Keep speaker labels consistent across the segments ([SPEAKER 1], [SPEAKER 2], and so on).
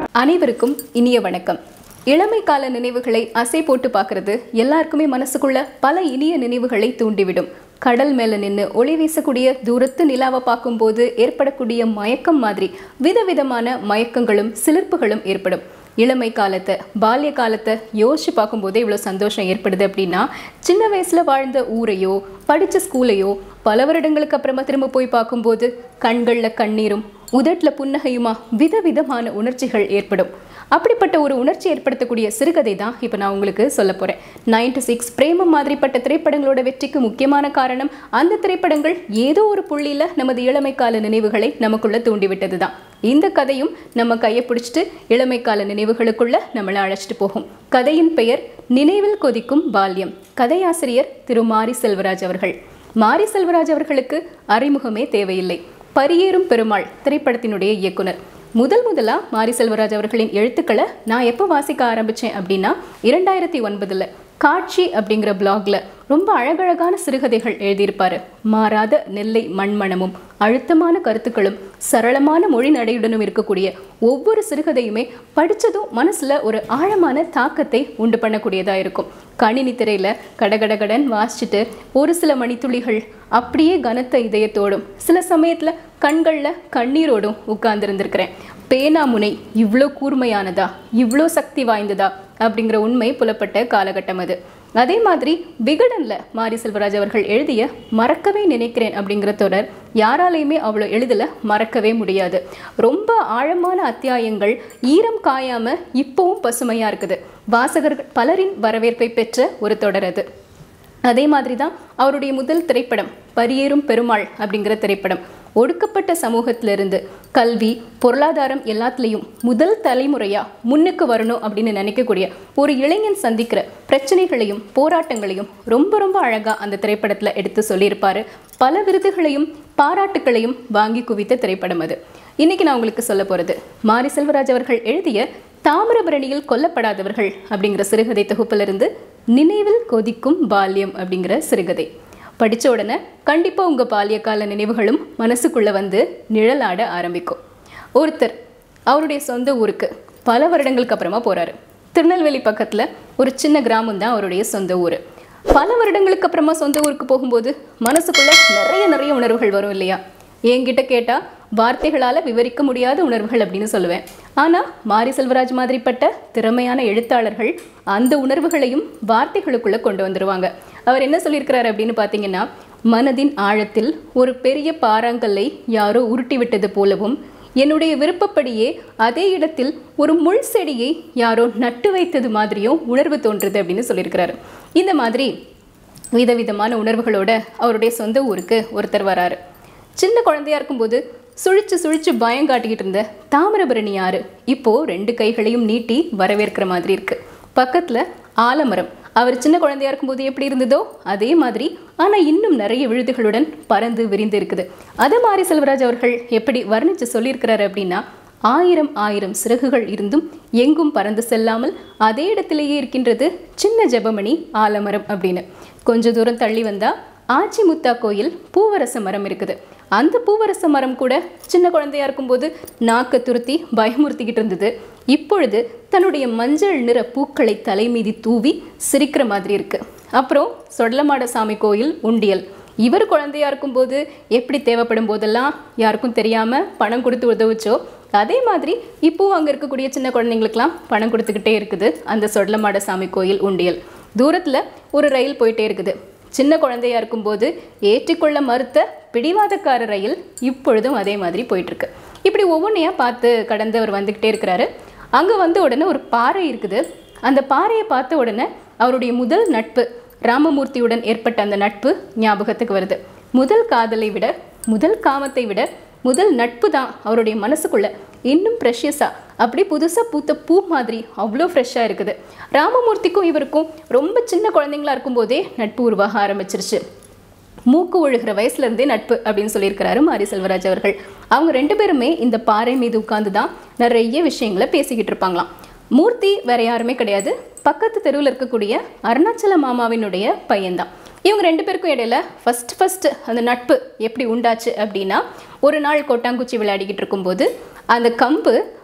[SPEAKER 1] அனைவருக்கும் இனிய வணக்கம் இளமை கால நினைவுகளை அசை போட்டு பார்க்கறது எல்லாருக்குமே மனசுக்குள்ள பல இனிய நினைவுகளை தூண்டிவிடும் கடல் மேல நின்று ஒளி வீசக்கூடிய தூரத்து நிலாவை பார்க்கும்போது ஏற்படக்கூடிய மயக்கம் மாதிரி விதவிதமான மயக்கங்களும் சிலிர்ப்புகளும் ஏற்படும் இளமை காலத்தை பால்ய காலத்தை யோசிச்சு பார்க்கும்போதே இவ்வளோ சந்தோஷம் ஏற்படுது அப்படின்னா சின்ன வயசுல வாழ்ந்த ஊரையோ படிச்ச ஸ்கூலையோ பல வருடங்களுக்கு அப்புறமா திரும்ப போய் பார்க்கும்போது கண்களில் கண்ணீரும் உதட்டில் புன்னகையுமா விதவிதமான உணர்ச்சிகள் ஏற்படும் அப்படிப்பட்ட ஒரு உணர்ச்சி ஏற்படுத்தக்கூடிய சிறுகதை தான் இப்போ நான் உங்களுக்கு சொல்ல போகிறேன் நைன்டி சிக்ஸ் பிரேமம் மாதிரிப்பட்ட திரைப்படங்களோட வெற்றிக்கு முக்கியமான காரணம் அந்த திரைப்படங்கள் ஏதோ ஒரு புள்ளியில் நமது இளமை கால நினைவுகளை நமக்குள்ள தூண்டிவிட்டது தான் இந்த கதையும் நம்ம கையை பிடிச்சிட்டு இளமை கால நினைவுகளுக்குள்ள நம்மளை அழைச்சிட்டு போகும் கதையின் பெயர் நினைவில் கொதிக்கும் பால்யம் கதையாசிரியர் திரு மாரி செல்வராஜ் அவர்கள் மாரி செல்வராஜ் அவர்களுக்கு அறிமுகமே தேவையில்லை பரியேறும் பெருமாள் திரைப்படத்தினுடைய இயக்குனர் முதல் முதலா மாரி செல்வராஜ் அவர்களின் எழுத்துக்களை நான் எப்போ வாசிக்க ஆரம்பித்தேன் அப்படின்னா இரண்டாயிரத்தி ஒன்பதில் காட்சி அப்படிங்கிற பிளாக்ல ரொம்ப அழகழகான சிறுகதைகள் எழுதியிருப்பாரு மாறாத நெல்லை மண்மணமும் அழுத்தமான கருத்துக்களும் சரளமான மொழி நடையுடனும் இருக்கக்கூடிய ஒவ்வொரு சிறுகதையுமே படித்ததும் மனசுல ஒரு ஆழமான தாக்கத்தை உண்டு பண்ணக்கூடியதா இருக்கும் கணினி திரையில கடகடகடன் வாசிச்சுட்டு ஒரு சில மணித்துளிகள் அப்படியே கனத்த இதயத்தோடும் சில சமயத்துல கண்கள்ல கண்ணீரோடும் உட்கார்ந்துருந்துருக்கிறேன் பேனா முனை இவ்வளோ கூர்மையானதா இவ்வளோ சக்தி வாய்ந்ததா அப்படிங்கிற உண்மை புலப்பட்ட காலகட்டம் அது அதே மாதிரி விகடன்ல மாரி செல்வராஜ் அவர்கள் எழுதிய மறக்கவே நினைக்கிறேன் அப்படிங்கிற தொடர் யாராலையுமே அவ்வளோ எழுதல மறக்கவே முடியாது ரொம்ப ஆழமான அத்தியாயங்கள் ஈரம் காயாம இப்பவும் பசுமையா இருக்குது வாசகர்கள் பலரின் வரவேற்பை பெற்ற ஒரு தொடர் அது அதே மாதிரி தான் அவருடைய முதல் திரைப்படம் பரியேறும் பெருமாள் அப்படிங்கிற திரைப்படம் ஒடுக்கப்பட்ட சமூகத்திலிருந்து கல்வி பொருளாதாரம் எல்லாத்துலேயும் முதல் தலைமுறையா முன்னுக்கு வரணும் அப்படின்னு நினைக்கக்கூடிய ஒரு இளைஞன் சந்திக்கிற பிரச்சனைகளையும் போராட்டங்களையும் ரொம்ப ரொம்ப அழகா அந்த திரைப்படத்துல எடுத்து சொல்லியிருப்பாரு பல விருதுகளையும் பாராட்டுகளையும் வாங்கி குவித்த திரைப்படம் அது இன்னைக்கு நான் உங்களுக்கு சொல்ல போறது மாரி செல்வராஜ் அவர்கள் எழுதிய தாமிரபரணியில் கொல்லப்படாதவர்கள் அப்படிங்கிற சிறுகதை தொகுப்பிலிருந்து நினைவில் கொதிக்கும் பால்யம் அப்படிங்கிற சிறுகதை படித்த உடனே கண்டிப்பாக உங்கள் பால்யகால நினைவுகளும் மனசுக்குள்ளே வந்து நிழலாட ஆரம்பிக்கும் ஒருத்தர் அவருடைய சொந்த ஊருக்கு பல வருடங்களுக்கு அப்புறமா போகிறாரு திருநெல்வேலி பக்கத்தில் ஒரு சின்ன கிராமம் தான் அவருடைய சொந்த ஊர் பல வருடங்களுக்கு அப்புறமா சொந்த ஊருக்கு போகும்போது மனசுக்குள்ளே நிறைய நிறைய உணர்வுகள் வரும் இல்லையா என்கிட்ட கேட்டால் வார்த்தைகளால் விவரிக்க முடியாத உணர்வுகள் அப்படின்னு சொல்லுவேன் ஆனால் மாரி செல்வராஜ் மாதிரிப்பட்ட திறமையான எழுத்தாளர்கள் அந்த உணர்வுகளையும் வார்த்தைகளுக்குள்ளே கொண்டு வந்துடுவாங்க அவர் என்ன சொல்லியிருக்கிறாரு அப்படின்னு பார்த்தீங்கன்னா மனதின் ஆழத்தில் ஒரு பெரிய பாறாங்கல்லை யாரோ உருட்டி விட்டது போலவும் என்னுடைய விருப்பப்படியே அதே இடத்தில் ஒரு முள் செடியை யாரோ நட்டு வைத்தது மாதிரியும் உணர்வு தோன்றுது அப்படின்னு சொல்லியிருக்கிறாரு இந்த மாதிரி விதவிதமான உணர்வுகளோட அவருடைய சொந்த ஊருக்கு ஒருத்தர் வராரு சின்ன குழந்தையா இருக்கும்போது சுழிச்சு சுழிச்சு பயம் காட்டிக்கிட்டு இருந்த தாமிரபரணி ஆறு இப்போ ரெண்டு கைகளையும் நீட்டி வரவேற்கிற மாதிரி இருக்கு பக்கத்துல ஆலமரம் அவர் சின்ன குழந்தையா இருக்கும்போது எப்படி இருந்ததோ அதே மாதிரி ஆனா இன்னும் நிறைய விழுதுகளுடன் பறந்து விரிந்து இருக்குது அதே மாதிரி செல்வராஜ் அவர்கள் எப்படி வர்ணிச்சு சொல்லியிருக்கிறாரு அப்படின்னா ஆயிரம் ஆயிரம் சிறகுகள் இருந்தும் எங்கும் பறந்து செல்லாமல் அதே இடத்திலேயே இருக்கின்றது சின்ன ஜெபமணி ஆலமரம் அப்படின்னு கொஞ்ச தூரம் தள்ளி வந்தா ஆச்சி முத்தா கோயில் பூவரச மரம் இருக்குது அந்த பூவரச மரம் கூட சின்ன குழந்தையா இருக்கும்போது நாக்க துருத்தி பயமுறுத்திக்கிட்டு இருந்தது இப்பொழுது தன்னுடைய மஞ்சள் நிற பூக்களை தலை மீதி தூவி சிரிக்கிற மாதிரி இருக்கு அப்புறம் சொடலமாட சாமி கோயில் உண்டியல் இவர் குழந்தையா இருக்கும்போது எப்படி தேவைப்படும் போதெல்லாம் யாருக்கும் தெரியாம பணம் கொடுத்து உதவுச்சோ அதே மாதிரி இப்போவும் அங்கே இருக்கக்கூடிய சின்ன குழந்தைங்களுக்கெல்லாம் பணம் கொடுத்துக்கிட்டே இருக்குது அந்த சொடலமாட சாமி கோயில் உண்டியல் தூரத்தில் ஒரு ரயில் போயிட்டே இருக்குது சின்ன குழந்தையா இருக்கும்போது ஏற்றிக்கொள்ள மறுத்த பிடிவாதக்கார ரயில் இப்பொழுதும் அதே மாதிரி போயிட்டுருக்கு இப்படி ஒவ்வொன்றையாக பார்த்து கடந்து அவர் வந்துக்கிட்டே இருக்கிறாரு அங்கே வந்த உடனே ஒரு பாறை இருக்குது அந்த பாறையை பார்த்த உடனே அவருடைய முதல் நட்பு ராமமூர்த்தியுடன் ஏற்பட்ட அந்த நட்பு ஞாபகத்துக்கு வருது முதல் காதலை விட முதல் காமத்தை விட முதல் நட்பு தான் அவருடைய மனசுக்குள்ள இன்னும் ப்ரெஷியஸா அப்படி புதுசாக பூத்த பூ மாதிரி அவ்வளோ ஃப்ரெஷ்ஷாக இருக்குது ராமமூர்த்திக்கும் இவருக்கும் ரொம்ப சின்ன குழந்தைங்களா இருக்கும்போதே நட்பு உருவாக ஆரம்பிச்சிருச்சு மூக்கு ஒழுகிற வயசுல இருந்தே நட்பு அப்படின்னு சொல்லியிருக்கிறாரு மாரி செல்வராஜ் அவர்கள் அவங்க ரெண்டு பேருமே இந்த பாறை மீது உட்கார்ந்து தான் நிறைய விஷயங்களை பேசிக்கிட்டு இருப்பாங்களாம் மூர்த்தி வேற யாருமே கிடையாது பக்கத்து தெருவில் இருக்கக்கூடிய அருணாச்சல மாமாவினுடைய பையன்தான் இவங்க ரெண்டு பேருக்கும் இடையில ஃபர்ஸ்ட் ஃபர்ஸ்ட் அந்த நட்பு எப்படி உண்டாச்சு அப்படின்னா ஒரு நாள் கொட்டாங்குச்சி விளையாடிக்கிட்டு இருக்கும்போது அந்த கம்பு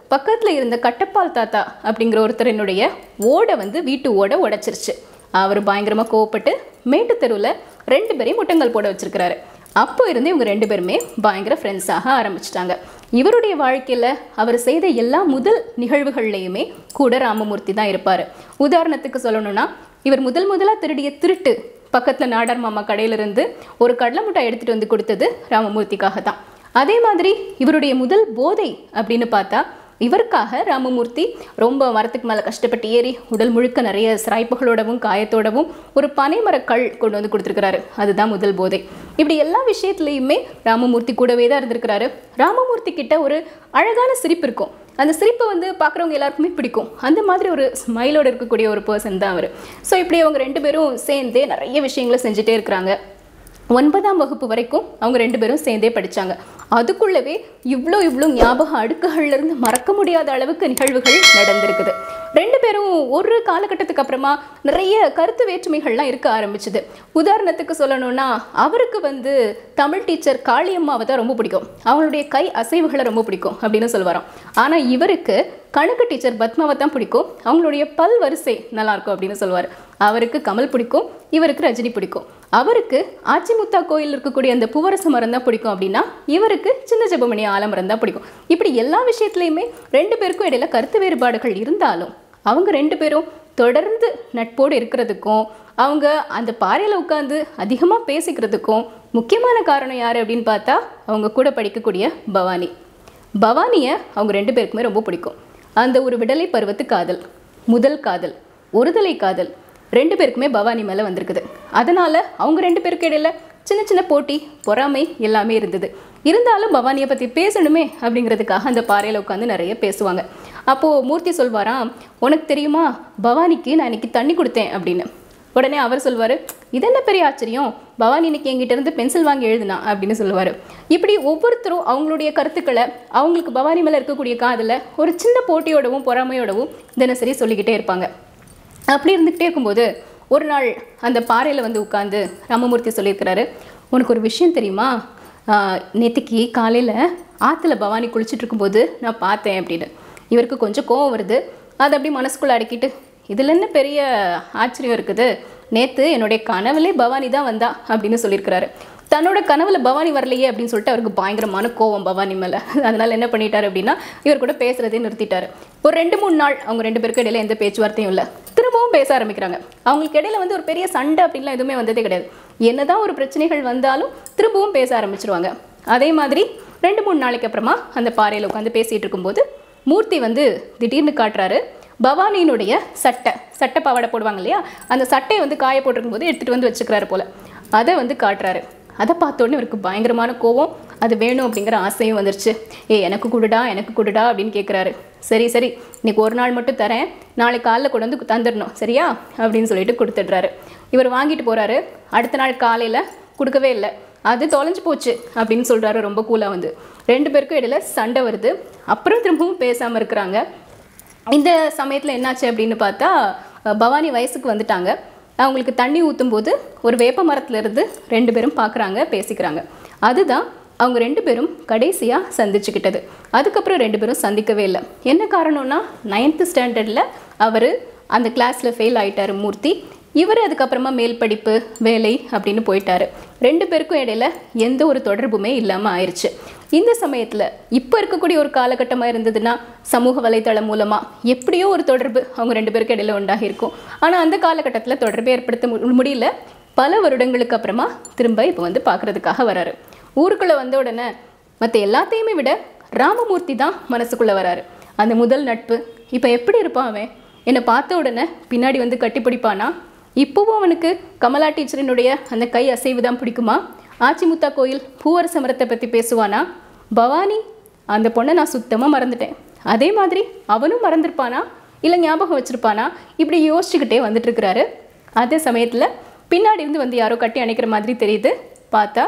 [SPEAKER 1] பக்கத்தில் இருந்த கட்டப்பால் தாத்தா அப்படிங்கிற ஒருத்தரினுடைய ஓடை வந்து வீட்டு ஓடை உடைச்சிருச்சு அவர் பயங்கரமாக கோவப்பட்டு மேட்டு தெருவில் ரெண்டு பேரையும் முட்டங்கள் போட வச்சிருக்கிறாரு அப்போ இருந்து இவங்க ரெண்டு பேருமே பயங்கர ஃப்ரெண்ட்ஸாக ஆரம்பிச்சிட்டாங்க இவருடைய வாழ்க்கையில் அவர் செய்த எல்லா முதல் நிகழ்வுகள்லையுமே கூட ராமமூர்த்தி தான் இருப்பார் உதாரணத்துக்கு சொல்லணும்னா இவர் முதல் முதலாக திருடிய திருட்டு பக்கத்தில் நாடார் மாமா கடையிலிருந்து ஒரு கடலை மிட்டாய் எடுத்துகிட்டு வந்து கொடுத்தது ராமமூர்த்திக்காக தான் அதே மாதிரி இவருடைய முதல் போதை அப்படின்னு பார்த்தா இவருக்காக ராமமூர்த்தி ரொம்ப மரத்துக்கு மேலே கஷ்டப்பட்டு ஏறி உடல் முழுக்க நிறைய சிராய்ப்புகளோடவும் காயத்தோடவும் ஒரு பனைமரக் கல் கொண்டு வந்து கொடுத்துருக்கிறாரு அதுதான் முதல் போதை இப்படி எல்லா விஷயத்துலையுமே ராமமூர்த்தி கூடவே தான் இருந்திருக்கிறாரு ராமமூர்த்தி கிட்ட ஒரு அழகான சிரிப்பு இருக்கும் அந்த சிரிப்பை வந்து பார்க்குறவங்க எல்லாருக்குமே பிடிக்கும் அந்த மாதிரி ஒரு ஸ்மைலோட இருக்கக்கூடிய ஒரு பர்சன் தான் அவர் ஸோ இப்படி அவங்க ரெண்டு பேரும் சேர்ந்தே நிறைய விஷயங்களை செஞ்சுட்டே இருக்கிறாங்க ஒன்பதாம் வகுப்பு வரைக்கும் அவங்க ரெண்டு பேரும் சேர்ந்தே படிச்சாங்க அதுக்குள்ளவே இவ்வளோ இவ்வளோ ஞாபக அடுக்குகள்ல இருந்து மறக்க முடியாத அளவுக்கு நிகழ்வுகள் நடந்திருக்குது ரெண்டு பேரும் ஒரு காலகட்டத்துக்கு அப்புறமா நிறைய கருத்து வேற்றுமைகள்லாம் இருக்க ஆரம்பிச்சுது உதாரணத்துக்கு சொல்லணும்னா அவருக்கு வந்து தமிழ் டீச்சர் காளியம்மாவை தான் ரொம்ப பிடிக்கும் அவங்களுடைய கை அசைவுகளை ரொம்ப பிடிக்கும் அப்படின்னு சொல்லுவாராம் ஆனால் இவருக்கு கணக்கு டீச்சர் பத்மாவை தான் பிடிக்கும் அவங்களுடைய பல் வரிசை நல்லா இருக்கும் அப்படின்னு சொல்லுவார் அவருக்கு கமல் பிடிக்கும் இவருக்கு ரஜினி பிடிக்கும் அவருக்கு ஆச்சிமுத்தா கோயில் இருக்கக்கூடிய அந்த பூவரச மரம் தான் பிடிக்கும் அப்படின்னா இவருக்கு சின்ன ஜெபமணி ஆலமரம் தான் பிடிக்கும் இப்படி எல்லா விஷயத்துலையுமே ரெண்டு பேருக்கும் இடையில கருத்து வேறுபாடுகள் இருந்தாலும் அவங்க ரெண்டு பேரும் தொடர்ந்து நட்போடு இருக்கிறதுக்கும் அவங்க அந்த பாறையில் உட்காந்து அதிகமாக பேசிக்கிறதுக்கும் முக்கியமான காரணம் யார் அப்படின்னு பார்த்தா அவங்க கூட படிக்கக்கூடிய பவானி பவானியை அவங்க ரெண்டு பேருக்குமே ரொம்ப பிடிக்கும் அந்த ஒரு விடலை பருவத்து காதல் முதல் காதல் ஒருதலை காதல் ரெண்டு பேருக்குமே பவானி மேலே வந்திருக்குது அதனால் அவங்க ரெண்டு பேருக்கு இடையில சின்ன சின்ன போட்டி பொறாமை எல்லாமே இருந்தது இருந்தாலும் பவானியை பற்றி பேசணுமே அப்படிங்கிறதுக்காக அந்த பாறையில் உட்காந்து நிறைய பேசுவாங்க அப்போது மூர்த்தி சொல்வாராம் உனக்கு தெரியுமா பவானிக்கு நான் இன்னைக்கு தண்ணி கொடுத்தேன் அப்படின்னு உடனே அவர் சொல்வார் இது என்ன பெரிய ஆச்சரியம் பவானி இன்னைக்கு என்கிட்ட இருந்து பென்சில் வாங்கி எழுதுனா அப்படின்னு சொல்லுவார் இப்படி ஒவ்வொருத்தரும் அவங்களுடைய கருத்துக்களை அவங்களுக்கு பவானி மேலே இருக்கக்கூடிய காதில் ஒரு சின்ன போட்டியோடவும் பொறாமையோடவும் தினசரி சொல்லிக்கிட்டே இருப்பாங்க அப்படி இருந்துக்கிட்டே இருக்கும்போது ஒரு நாள் அந்த பாறையில் வந்து உட்காந்து ராமமூர்த்தி சொல்லியிருக்கிறாரு உனக்கு ஒரு விஷயம் தெரியுமா ஆஹ், நேத்திக்கு காலையில் ஆற்றுல பவானி குளிச்சுட்டு இருக்கும்போது நான் பார்த்தேன் அப்படின்னு இவருக்கு கொஞ்சம் கோவம் வருது அதை அப்படி மனசுக்குள்ளே அடக்கிட்டு இதில் என்ன பெரிய ஆச்சரியம் இருக்குது நேற்று என்னுடைய கனவுலே பவானி தான் வந்தா அப்படின்னு சொல்லியிருக்கிறாரு தன்னோட கனவுல பவானி வரலையே அப்படின்னு சொல்லிட்டு அவருக்கு பயங்கரமான கோவம் பவானி மேலே அதனால என்ன பண்ணிட்டாரு அப்படின்னா இவர் கூட பேசுறதே நிறுத்திட்டாரு ஒரு ரெண்டு மூணு நாள் அவங்க ரெண்டு பேருக்கு இடையில எந்த பேச்சுவார்த்தையும் இல்லை திரும்பவும் பேச ஆரம்பிக்கிறாங்க அவங்களுக்கு இடையில வந்து ஒரு பெரிய சண்டை அப்படின்லாம் எதுவுமே வந்ததே கிடையாது என்னதான் ஒரு பிரச்சனைகள் வந்தாலும் திரும்பவும் பேச ஆரம்பிச்சிருவாங்க அதே மாதிரி ரெண்டு மூணு நாளைக்கு அப்புறமா அந்த பாறையில் உட்காந்து பேசிட்டு இருக்கும்போது மூர்த்தி வந்து திடீர்னு காட்டுறாரு பவானியினுடைய சட்டை சட்டை பாவாடை போடுவாங்க இல்லையா அந்த சட்டையை வந்து காய போட்டிருக்கும் போது எடுத்துகிட்டு வந்து வச்சுக்கிறாரு போல அதை வந்து காட்டுறாரு அதை பார்த்தோன்னே இவருக்கு பயங்கரமான கோவம் அது வேணும் அப்படிங்கிற ஆசையும் வந்துருச்சு ஏ எனக்கு கொடுடா எனக்கு கொடுடா அப்படின்னு கேட்குறாரு சரி சரி இன்னைக்கு ஒரு நாள் மட்டும் தரேன் நாளை காலைல கொண்டு வந்து தந்துடணும் சரியா அப்படின்னு சொல்லிட்டு கொடுத்துட்றாரு இவர் வாங்கிட்டு போகிறாரு அடுத்த நாள் காலையில் கொடுக்கவே இல்லை அது தொலைஞ்சு போச்சு அப்படின்னு சொல்கிறாரு ரொம்ப கூலாக வந்து ரெண்டு பேருக்கும் இடையில சண்டை வருது அப்புறம் திரும்பவும் பேசாமல் இருக்கிறாங்க இந்த சமயத்தில் என்னாச்சு அப்படின்னு பார்த்தா அஹ், பவானி வயசுக்கு வந்துட்டாங்க அவங்களுக்கு தண்ணி ஊற்றும் போது ஒரு வேப்ப மரத்துல இருந்து ரெண்டு பேரும் பார்க்குறாங்க பேசிக்கிறாங்க அதுதான் அவங்க ரெண்டு பேரும் கடைசியாக சந்திச்சுக்கிட்டது அதுக்கப்புறம் ரெண்டு பேரும் சந்திக்கவே இல்லை என்ன காரணம்னா நைன்த்து ஸ்டாண்டர்டில் அவர் அந்த கிளாஸில் ஃபெயில் ஆயிட்டாரு மூர்த்தி இவர் அதுக்கப்புறமா மேல் படிப்பு வேலை அப்படின்னு போயிட்டாரு ரெண்டு பேருக்கும் இடையில எந்த ஒரு தொடர்புமே இல்லாமல் ஆயிடுச்சு இந்த சமயத்தில் இப்போ இருக்கக்கூடிய ஒரு காலகட்டமாக இருந்ததுன்னா சமூக வலைத்தளம் மூலமாக எப்படியோ ஒரு தொடர்பு அவங்க ரெண்டு பேருக்கு இடையில உண்டாகி இருக்கும் ஆனால் அந்த காலகட்டத்தில் தொடர்பை ஏற்படுத்த மு- முடியல பல வருடங்களுக்கு அப்புறமா திரும்ப இப்போ வந்து பார்க்கறதுக்காக வராரு ஊருக்குள்ளே வந்த உடனே மற்ற எல்லாத்தையுமே விட ராமமூர்த்தி தான் மனசுக்குள்ளே வராரு அந்த முதல் நட்பு இப்போ எப்படி இருப்பான் அவன் என்னை பார்த்த உடனே பின்னாடி வந்து கட்டி பிடிப்பானா இப்போவும் அவனுக்கு கமலா டீச்சரினுடைய அந்த கை அசைவு தான் பிடிக்குமா ஆச்சிமுத்தா கோயில் பூவரச மரத்தை பற்றி பேசுவானா பவானி அந்த பொண்ணை நான் சுத்தமாக மறந்துட்டேன் அதே மாதிரி அவனும் மறந்திருப்பானா இல்லை ஞாபகம் வச்சிருப்பானா இப்படி யோசிச்சுக்கிட்டே வந்துட்டு இருக்கிறாரு அதே சமயத்தில் பின்னாடி இருந்து வந்து யாரோ கட்டி அணைக்கிற மாதிரி தெரியுது பார்த்தா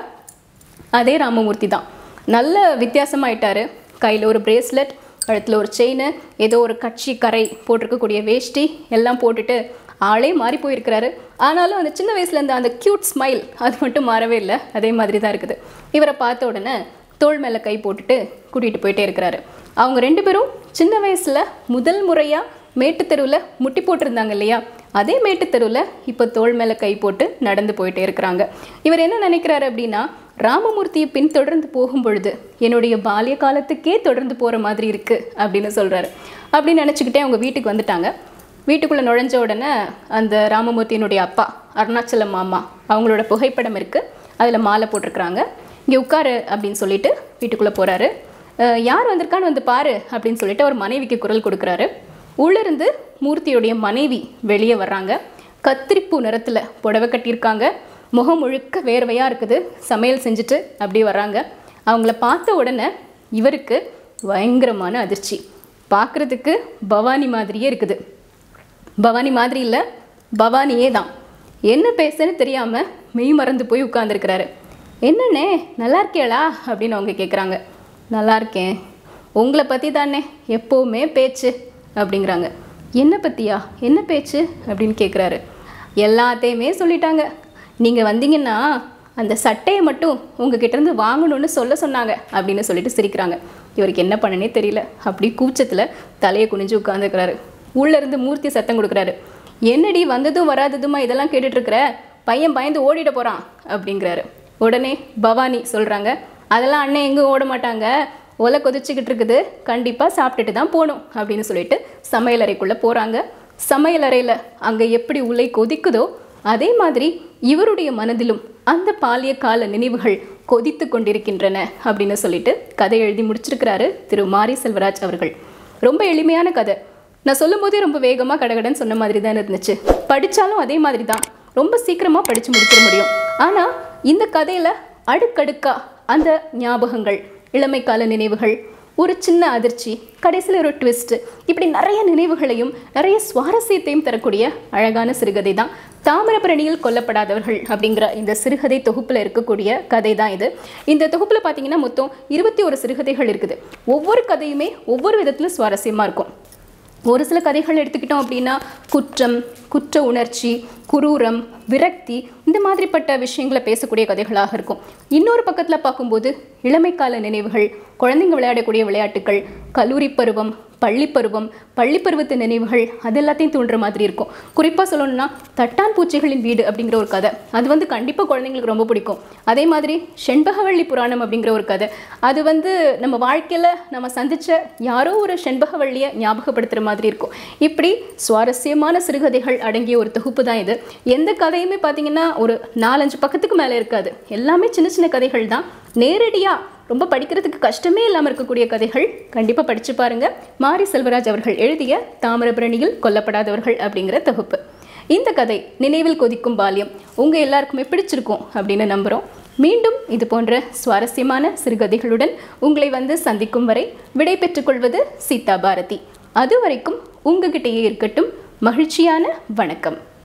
[SPEAKER 1] அதே ராமமூர்த்தி தான் நல்ல வித்தியாசமாயிட்டாரு கையில் ஒரு பிரேஸ்லெட் கழுத்தில் ஒரு செயின் ஏதோ ஒரு கட்சி கரை போட்டிருக்கக்கூடிய வேஷ்டி எல்லாம் போட்டுட்டு ஆளே மாறி போயிருக்கிறாரு ஆனாலும் அந்த சின்ன வயசுல இருந்த அந்த க்யூட் ஸ்மைல் அது மட்டும் மாறவே இல்லை அதே மாதிரி தான் இருக்குது இவரை பார்த்த உடனே தோள் மேலே கை போட்டுட்டு கூட்டிகிட்டு போயிட்டே இருக்கிறாரு அவங்க ரெண்டு பேரும் சின்ன வயசில் முதல் முறையாக மேட்டுத்தெருவில் முட்டி போட்டிருந்தாங்க இல்லையா அதே மேட்டுத்தெருவில் இப்போ தோள் மேலே கை போட்டு நடந்து போயிட்டே இருக்கிறாங்க இவர் என்ன நினைக்கிறாரு அப்படின்னா ராமமூர்த்தியை பின்தொடர்ந்து போகும் பொழுது என்னுடைய பால்ய காலத்துக்கே தொடர்ந்து போகிற மாதிரி இருக்குது அப்படின்னு சொல்கிறாரு அப்படின்னு நினச்சிக்கிட்டே அவங்க வீட்டுக்கு வந்துட்டாங்க வீட்டுக்குள்ளே நுழைஞ்ச உடனே அந்த ராமமூர்த்தியினுடைய அப்பா அருணாச்சலம் மாமா அவங்களோட புகைப்படம் இருக்குது அதில் மாலை போட்டிருக்கிறாங்க இங்கே உட்காரு அப்படின்னு சொல்லிட்டு வீட்டுக்குள்ளே போகிறாரு யார் வந்திருக்கான்னு வந்து பாரு அப்படின்னு சொல்லிட்டு அவர் மனைவிக்கு குரல் கொடுக்குறாரு உள்ளிருந்து மூர்த்தியுடைய மனைவி வெளியே வர்றாங்க கத்திரிப்பூ நிறத்தில் புடவை கட்டியிருக்காங்க முகம் முழுக்க வேர்வையாக இருக்குது சமையல் செஞ்சுட்டு அப்படியே வர்றாங்க அவங்கள பார்த்த உடனே இவருக்கு பயங்கரமான அதிர்ச்சி பார்க்குறதுக்கு பவானி மாதிரியே இருக்குது பவானி மாதிரி இல்லை பவானியே தான் என்ன பேசுன்னு தெரியாமல் மெய் மறந்து போய் உட்காந்துருக்கிறாரு என்னண்ணே நல்லா இருக்கியாளா அப்படின்னு அவங்க கேட்குறாங்க நல்லா இருக்கேன் உங்களை பற்றி தானே எப்போவுமே பேச்சு அப்படிங்கிறாங்க என்ன பற்றியா என்ன பேச்சு அப்படின்னு கேட்குறாரு எல்லாத்தையுமே சொல்லிட்டாங்க நீங்கள் வந்தீங்கன்னா அந்த சட்டையை மட்டும் உங்ககிட்ட இருந்து வாங்கணும்னு சொல்ல சொன்னாங்க அப்படின்னு சொல்லிட்டு சிரிக்கிறாங்க இவருக்கு என்ன பண்ணனே தெரியல அப்படி கூச்சத்தில் தலையை குனிஞ்சு உட்காந்துருக்கிறாரு உள்ளேருந்து மூர்த்தி சத்தம் கொடுக்குறாரு என்னடி வந்ததும் வராததுமா இதெல்லாம் கேட்டுட்டு இருக்கிற பையன் பயந்து ஓடிட போகிறான் அப்படிங்கிறாரு உடனே பவானி சொல்கிறாங்க அதெல்லாம் அண்ணன் எங்கேயும் ஓட மாட்டாங்க ஒலை கொதிச்சுக்கிட்டு இருக்குது கண்டிப்பாக சாப்பிட்டுட்டு தான் போகணும் அப்படின்னு சொல்லிட்டு சமையலறைக்குள்ளே போகிறாங்க சமையலறையில் அங்கே எப்படி உலை கொதிக்குதோ அதே மாதிரி இவருடைய மனதிலும் அந்த பாலிய கால நினைவுகள் கொதித்து கொண்டிருக்கின்றன அப்படின்னு சொல்லிட்டு கதை எழுதி முடிச்சிருக்கிறாரு திரு மாரி செல்வராஜ் அவர்கள் ரொம்ப எளிமையான கதை நான் சொல்லும் போதே ரொம்ப வேகமாக கடகடன்னு சொன்ன மாதிரி தான் இருந்துச்சு படித்தாலும் அதே மாதிரி தான் ரொம்ப சீக்கிரமாக படித்து முடிச்சிட முடியும் ஆனால் இந்த கதையில் அடுக்கடுக்கா அந்த ஞாபகங்கள் இளமை கால நினைவுகள் ஒரு சின்ன அதிர்ச்சி கடைசியில் ஒரு ட்விஸ்ட் இப்படி நிறைய நினைவுகளையும் நிறைய சுவாரஸ்யத்தையும் தரக்கூடிய அழகான சிறுகதை தான் தாமிரபரணியில் கொல்லப்படாதவர்கள் அப்படிங்கிற இந்த சிறுகதை தொகுப்பில் இருக்கக்கூடிய கதை தான் இது இந்த தொகுப்பில் பார்த்தீங்கன்னா மொத்தம் இருபத்தி ஒரு சிறுகதைகள் இருக்குது ஒவ்வொரு கதையுமே ஒவ்வொரு விதத்தில் சுவாரஸ்யமாக இருக்கும் ஒரு சில கதைகள் எடுத்துக்கிட்டோம் அப்படின்னா குற்றம் குற்ற உணர்ச்சி குரூரம் விரக்தி இந்த மாதிரிப்பட்ட விஷயங்களை பேசக்கூடிய கதைகளாக இருக்கும் இன்னொரு பக்கத்தில் பார்க்கும்போது இளமைக்கால நினைவுகள் குழந்தைங்க விளையாடக்கூடிய விளையாட்டுகள் கல்லூரி பருவம் பள்ளி பருவம் பள்ளி பருவத்து நினைவுகள் அது எல்லாத்தையும் தூண்டுற மாதிரி இருக்கும் குறிப்பாக சொல்லணும்னா தட்டான் பூச்சிகளின் வீடு அப்படிங்கிற ஒரு கதை அது வந்து கண்டிப்பாக குழந்தைங்களுக்கு ரொம்ப பிடிக்கும் அதே மாதிரி செண்பகவள்ளி புராணம் அப்படிங்கிற ஒரு கதை அது வந்து நம்ம வாழ்க்கையில் நம்ம சந்தித்த யாரோ ஒரு செண்பகவள்ளியை ஞாபகப்படுத்துகிற மாதிரி இருக்கும் இப்படி சுவாரஸ்யமான சிறுகதைகள் அடங்கிய ஒரு தொகுப்பு தான் இது எந்த கதையுமே பார்த்தீங்கன்னா ஒரு நாலஞ்சு பக்கத்துக்கு மேலே இருக்காது எல்லாமே சின்ன சின்ன கதைகள் தான் நேரடியாக ரொம்ப படிக்கிறதுக்கு கஷ்டமே இல்லாமல் இருக்கக்கூடிய கதைகள் கண்டிப்பாக படித்து பாருங்க மாரி செல்வராஜ் அவர்கள் எழுதிய தாமிரபரணியில் கொல்லப்படாதவர்கள் அப்படிங்கிற தொகுப்பு இந்த கதை நினைவில் கொதிக்கும் பால்யம் உங்கள் எல்லாருக்குமே பிடிச்சிருக்கும் அப்படின்னு நம்புகிறோம் மீண்டும் இது போன்ற சுவாரஸ்யமான சிறுகதைகளுடன் உங்களை வந்து சந்திக்கும் வரை விடை பெற்றுக்கொள்வது சீதா பாரதி அது வரைக்கும் உங்ககிட்டயே இருக்கட்டும் மகிழ்ச்சியான வணக்கம்